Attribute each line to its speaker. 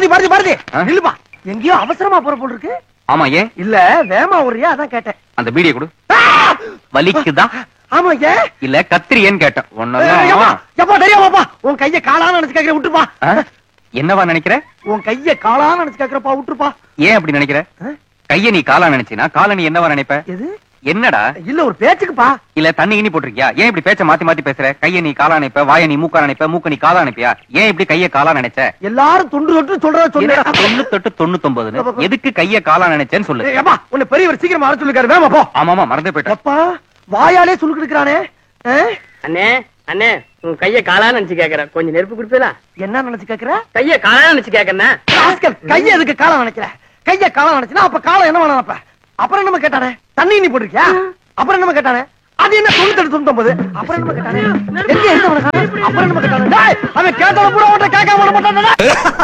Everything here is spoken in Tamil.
Speaker 1: பாரதி பாரதி பாரதி
Speaker 2: ஆ?
Speaker 1: இல்லப்பா எங்கேயோ அவசரமா போற போல் இருக்கு
Speaker 2: ஆமா ஏன்
Speaker 1: இல்ல வேமா ஒரியா அதான் கேட்டேன்
Speaker 2: அந்த பீடியை கொடு
Speaker 1: ஆ!
Speaker 2: வலிக்குதா
Speaker 1: ஆமா ஏ
Speaker 2: இல்ல கத்திரியேன்னு கேட்டேன்
Speaker 1: எப்பா
Speaker 2: ஒன்னதான்
Speaker 1: எப்பா தெரியாமாப்பா உன் கைய காலான்னு நினைச்சு கேக்குற விட்டுப்பா
Speaker 2: ஆ? என்னவா நினைக்கிற
Speaker 1: உன் கைய காலான்னு நினைச்சு கேக்குறப்பா விட்டுருப்பா
Speaker 2: ஏன் அப்படி நினைக்கிற
Speaker 1: ஆ?
Speaker 2: கைய நீ காலா நினைச்சினா காலை நீ என்னவா நினைப்ப
Speaker 1: எது
Speaker 2: என்னடா
Speaker 1: இல்ல ஒரு பேச்சுக்குப்பா
Speaker 2: இல்ல தண்ணி இனி போட்டிருக்கியா ஏன் இப்படி பேச்ச மாத்தி மாத்தி பேசுற கைய நீ காலா நினைப்ப வாய நீ மூக்கா நினைப்ப மூக்க நீ காலா நினைப்பியா ஏன் இப்படி கைய காலா நினைச்ச
Speaker 1: எல்லாரும் தொண்டு தொட்டு சொல்றத சொல்லு
Speaker 2: என்னடா தொண்ணூத்தெட்டு தொண்ணூத்தொன்பதுன்னு எதுக்கு கைய காலா நினைச்சேன்னு சொல்லு
Speaker 1: ஏய், எப்பா உன்னை பெரியவர் சீக்கிரமா வர சொல்லிருக்காரு வேமா போ
Speaker 2: ஆமாமா மறந்தே போயிட்டேன்
Speaker 1: எப்பா வாயாலே சொல்லிட்டு இருக்கிறானே
Speaker 3: அண்ணே அண்ணே உன் கைய காலான்னு நினைச்சு கேக்குறேன் கொஞ்சம் நெருப்பு குடுப்பீங்களா
Speaker 1: என்ன நினைச்சு கேக்குற
Speaker 3: கைய காலான்னு நினைச்சு கேக்குறேன்
Speaker 1: ராஸ்கல், கைய எதுக்கு காலம் நினைக்கிற கைய காலம் நினைச்சுனா அப்ப காலம் என்ன வேணும் அப்ப அப்புறம் என்ன கேட்டானே தண்ணி நீ போட்டிருக்கியா அப்புறம் என்ன கேட்டானே அது என்ன தொண்ணூத்தி தொண்ணூத்தி அப்புறம் என்ன கேட்டானே எங்க எங்க அவனை காணோம்? அப்புறம் என்ன கேட்டானே டேய், அவன் கேட்டவன் பூரா உன்கிட்ட கேட்காம விட மாட்டானே